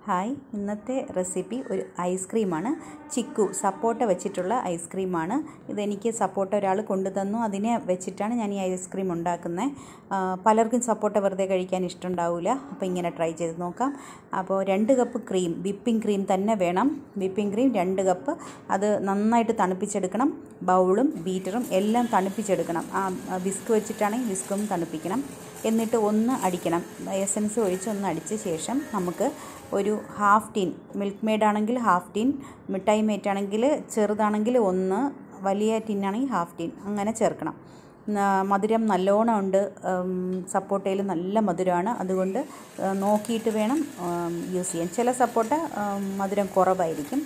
hi ഇന്നത്തെ recipe ഒരു ഐസ്ക്രീമാണ് ചിക്കു സപ്പോട്ട വെച്ചിട്ടുള്ള ഐസ്ക്രീമാണ് ഇതെനിക്ക് സപ്പോട്ട ഒരാൾ കൊണ്ടുതന്നു അതിനെ വെച്ചിട്ടാണ് ഞാൻ ഈ ഐസ്ക്രീം ഉണ്ടാക്കുന്നത് പലർക്കും സപ്പോട്ട വെറുതെ കഴിക്കാൻ ഇഷ്ടമുണ്ടാവില്ല അപ്പോൾ ഇങ്ങനെ ട്രൈ ചെയ്ത് നോക്കാം അപ്പോൾ രണ്ട് കപ്പ് ക്രീം വിപ്പിംഗ് ക്രീം തന്നെ വേണം വിപ്പിംഗ് ക്രീം രണ്ട് കപ്പ് അത് നന്നായിട്ട് തണുപ്പിച്ചെടുക്കണം ബൗളും ബീറ്ററും എല്ലാം തണുപ്പിച്ചെടുക്കണം ആ വിസ്ക് വെച്ചിട്ടാണെങ്കിൽ വിസ്കും തണുപ്പിക്കണം എന്നിട്ട് ഒന്ന് അടിക്കണം എസൻസ് ഒഴിച്ച് ഒന്ന് അടിച്ച ശേഷം നമുക്ക് ഒരു ഹാഫ് ടീൻ മിൽക്ക് മെയ്ഡ് ആണെങ്കിൽ ഹാഫ് ടീൻ മിഠായി മേറ്റ് ആണെങ്കിൽ ചെറുതാണെങ്കിൽ ഒന്ന് വലിയ ടിന്നാണെങ്കിൽ ഹാഫ് ടീൻ അങ്ങനെ ചേർക്കണം മധുരം നല്ലോണം ഉണ്ട് സപ്പോട്ടയിൽ നല്ല മധുരമാണ് അതുകൊണ്ട് നോക്കിയിട്ട് വേണം യൂസ് ചെയ്യാൻ ചില സപ്പോട്ട മധുരം കുറവായിരിക്കും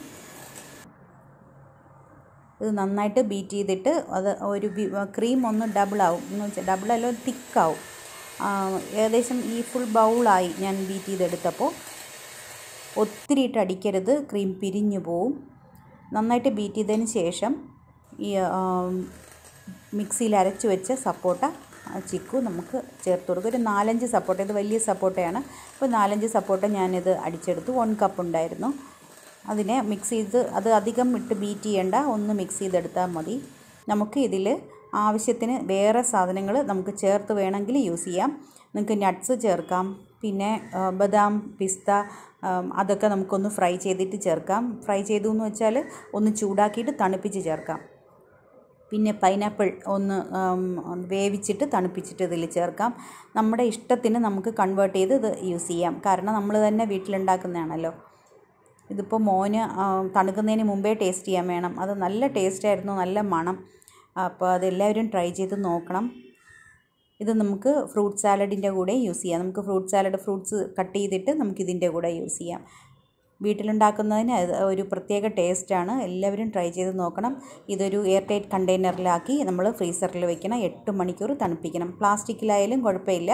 ഇത് നന്നായിട്ട് ബീറ്റ് ചെയ്തിട്ട് അത് ഒരു ക്രീം ഒന്ന് ഡബിൾ ആവും എന്ന് വെച്ചാൽ ഡബിൾ അല്ല തിക്കാവും ഏകദേശം ഈ ഫുൾ ബൗളായി ഞാൻ ബീറ്റ് ചെയ്തെടുത്തപ്പോൾ ഒത്തിരി ഇട്ട് അടിക്കരുത് ക്രീം പിരിഞ്ഞു പോവും നന്നായിട്ട് ബീറ്റ് ചെയ്തതിന് ശേഷം ഈ മിക്സിയിൽ അരച്ച് വെച്ച സപ്പോട്ട ചിക്കു നമുക്ക് ചേർത്ത് കൊടുക്കും ഒരു നാലഞ്ച് സപ്പോട്ട ഇത് വലിയ സപ്പോട്ടയാണ് അപ്പോൾ നാലഞ്ച് സപ്പോട്ട ഞാനിത് അടിച്ചെടുത്തു വൺ കപ്പ് ഉണ്ടായിരുന്നു അതിനെ മിക്സ് ചെയ്ത് അത് അധികം ഇട്ട് ബീറ്റ് ചെയ്യേണ്ട ഒന്ന് മിക്സ് ചെയ്തെടുത്താൽ മതി നമുക്ക് ഇതിൽ ആവശ്യത്തിന് വേറെ സാധനങ്ങൾ നമുക്ക് ചേർത്ത് വേണമെങ്കിൽ യൂസ് ചെയ്യാം നിങ്ങൾക്ക് നട്ട്സ് ചേർക്കാം പിന്നെ ബദാം പിസ്ത അതൊക്കെ നമുക്കൊന്ന് ഫ്രൈ ചെയ്തിട്ട് ചേർക്കാം ഫ്രൈ ചെയ്തു എന്ന് വെച്ചാൽ ഒന്ന് ചൂടാക്കിയിട്ട് തണുപ്പിച്ച് ചേർക്കാം പിന്നെ പൈനാപ്പിൾ ഒന്ന് വേവിച്ചിട്ട് തണുപ്പിച്ചിട്ട് ഇതിൽ ചേർക്കാം നമ്മുടെ ഇഷ്ടത്തിന് നമുക്ക് കൺവേർട്ട് ചെയ്ത് ഇത് യൂസ് ചെയ്യാം കാരണം നമ്മൾ തന്നെ വീട്ടിലുണ്ടാക്കുന്നതാണല്ലോ ഇതിപ്പോൾ മോന് തണുക്കുന്നതിന് മുമ്പേ ടേസ്റ്റ് ചെയ്യാൻ വേണം അത് നല്ല ടേസ്റ്റായിരുന്നു നല്ല മണം അപ്പോൾ അതെല്ലാവരും ട്രൈ ചെയ്ത് നോക്കണം ഇത് നമുക്ക് ഫ്രൂട്ട് സാലഡിൻ്റെ കൂടെ യൂസ് ചെയ്യാം നമുക്ക് ഫ്രൂട്ട് സാലഡ് ഫ്രൂട്ട്സ് കട്ട് ചെയ്തിട്ട് നമുക്ക് ഇതിൻ്റെ കൂടെ യൂസ് ചെയ്യാം വീട്ടിലുണ്ടാക്കുന്നതിന് ഒരു പ്രത്യേക ടേസ്റ്റാണ് എല്ലാവരും ട്രൈ ചെയ്ത് നോക്കണം ഇതൊരു എയർ ടൈറ്റ് കണ്ടെയ്നറിലാക്കി നമ്മൾ ഫ്രീസറിൽ വെക്കണം എട്ട് മണിക്കൂർ തണുപ്പിക്കണം പ്ലാസ്റ്റിക്കിലായാലും കുഴപ്പമില്ല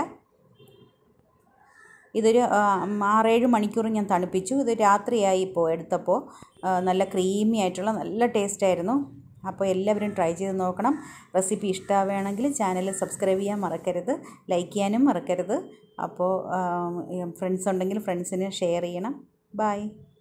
ഇതൊരു ആറേഴ് മണിക്കൂർ ഞാൻ തണുപ്പിച്ചു ഇത് രാത്രിയായി ഇപ്പോൾ എടുത്തപ്പോൾ നല്ല ക്രീമി ആയിട്ടുള്ള നല്ല ടേസ്റ്റായിരുന്നു അപ്പോൾ എല്ലാവരും ട്രൈ ചെയ്ത് നോക്കണം റെസിപ്പി ഇഷ്ടമാവുകയാണെങ്കിൽ ചാനൽ സബ്സ്ക്രൈബ് ചെയ്യാൻ മറക്കരുത് ലൈക്ക് ചെയ്യാനും മറക്കരുത് അപ്പോൾ ഫ്രണ്ട്സ് ഉണ്ടെങ്കിൽ ഫ്രണ്ട്സിന് ഷെയർ ചെയ്യണം ബൈ